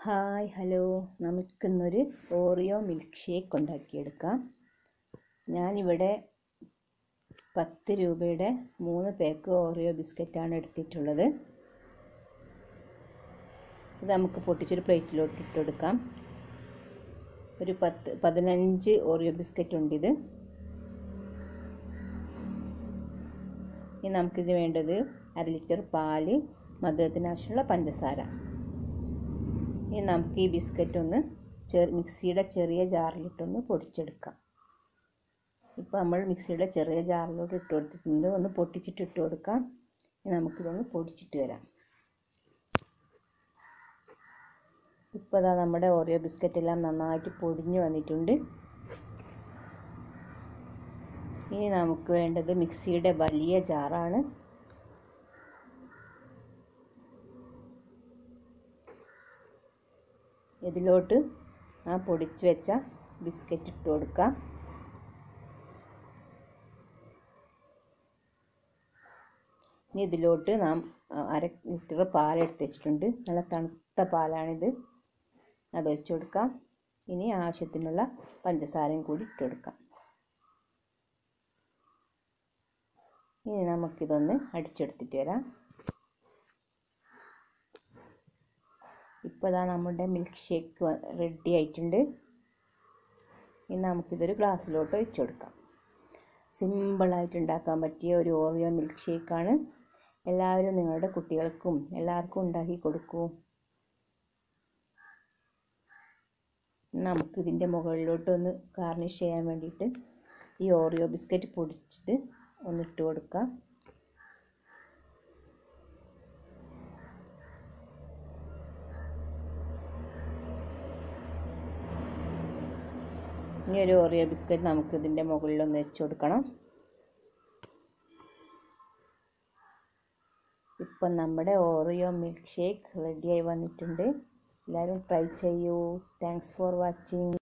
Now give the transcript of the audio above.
hi hello നമുക്കിന്നൊരു Oreo milkshake ഉണ്ടാക്കിയെടുക്കാം ഞാനിവിടെ പത്ത് രൂപയുടെ മൂന്ന് പാക്ക് ഓറിയോ ബിസ്ക്കറ്റാണ് എടുത്തിട്ടുള്ളത് ഇത് നമുക്ക് പൊട്ടിച്ചൊരു പ്ലേറ്റിലോട്ട് ഇട്ട് കൊടുക്കാം ഒരു പത്ത് പതിനഞ്ച് ഓറിയോ ബിസ്ക്കറ്റ് ഉണ്ട് ഇത് ഇനി നമുക്കിത് വേണ്ടത് അര ലിറ്റർ പാല് മധുരത്തിന് ആവശ്യമുള്ള പഞ്ചസാര ഇനി നമുക്ക് ഈ ബിസ്ക്കറ്റ് ഒന്ന് ചെറു മിക്സിയുടെ ചെറിയ ജാറിലിട്ടൊന്ന് പൊടിച്ചെടുക്കാം ഇപ്പോൾ നമ്മൾ മിക്സിയുടെ ചെറിയ ജാറിലോട്ട് ഇട്ട് കൊടുത്തിട്ടുണ്ട് ഒന്ന് പൊട്ടിച്ചിട്ട് ഇട്ട് കൊടുക്കാം ഇനി നമുക്കിതൊന്ന് പൊടിച്ചിട്ട് വരാം ഇപ്പോൾ അതാ നമ്മുടെ ഓറിയോ ബിസ്ക്കറ്റ് എല്ലാം നന്നായിട്ട് പൊടിഞ്ഞു വന്നിട്ടുണ്ട് ഇനി നമുക്ക് വേണ്ടത് മിക്സിയുടെ വലിയ ജാറാണ് ഇതിലോട്ട് ആ പൊടിച്ച് വെച്ച ബിസ്ക്കറ്റ് ഇട്ട് കൊടുക്കാം ഇനി ഇതിലോട്ട് നാം അര ലിറ്റർ പാൽ എടുത്ത് വെച്ചിട്ടുണ്ട് നല്ല തണുത്ത പാലാണിത് അത് ഒഴിച്ച് കൊടുക്കാം ഇനി ആവശ്യത്തിനുള്ള പഞ്ചസാരയും കൂടി ഇട്ട് കൊടുക്കാം ഇനി നമുക്കിതൊന്ന് അടിച്ചെടുത്തിട്ട് വരാം ഇപ്പോൾ ഇതാ നമ്മുടെ മിൽക്ക് ഷേക്ക് റെഡി ആയിട്ടുണ്ട് ഇനി നമുക്കിതൊരു ഗ്ലാസ്സിലോട്ട് ഒഴിച്ചു കൊടുക്കാം സിമ്പിളായിട്ട് ഉണ്ടാക്കാൻ പറ്റിയ ഒരു ഓറിയോ മിൽക്ക് ഷേക്കാണ് എല്ലാവരും നിങ്ങളുടെ കുട്ടികൾക്കും എല്ലാവർക്കും ഉണ്ടാക്കി കൊടുക്കൂ നമുക്കിതിൻ്റെ മുകളിലോട്ടൊന്ന് ഗാർണിഷ് ചെയ്യാൻ വേണ്ടിയിട്ട് ഈ ഓറിയോ ബിസ്ക്കറ്റ് പൊടിച്ചിട്ട് ഒന്നിട്ട് കൊടുക്കാം ഇനി ഒരു ഓറിയോ ബിസ്ക്കറ്റ് നമുക്ക് ഇതിൻ്റെ മുകളിലൊന്ന് വെച്ച് കൊടുക്കണം ഇപ്പം നമ്മുടെ ഓറിയോ മിൽക്ക് ഷേക്ക് റെഡിയായി വന്നിട്ടുണ്ട് എല്ലാവരും ട്രൈ ചെയ്യൂ താങ്ക്സ് ഫോർ വാച്ചിങ്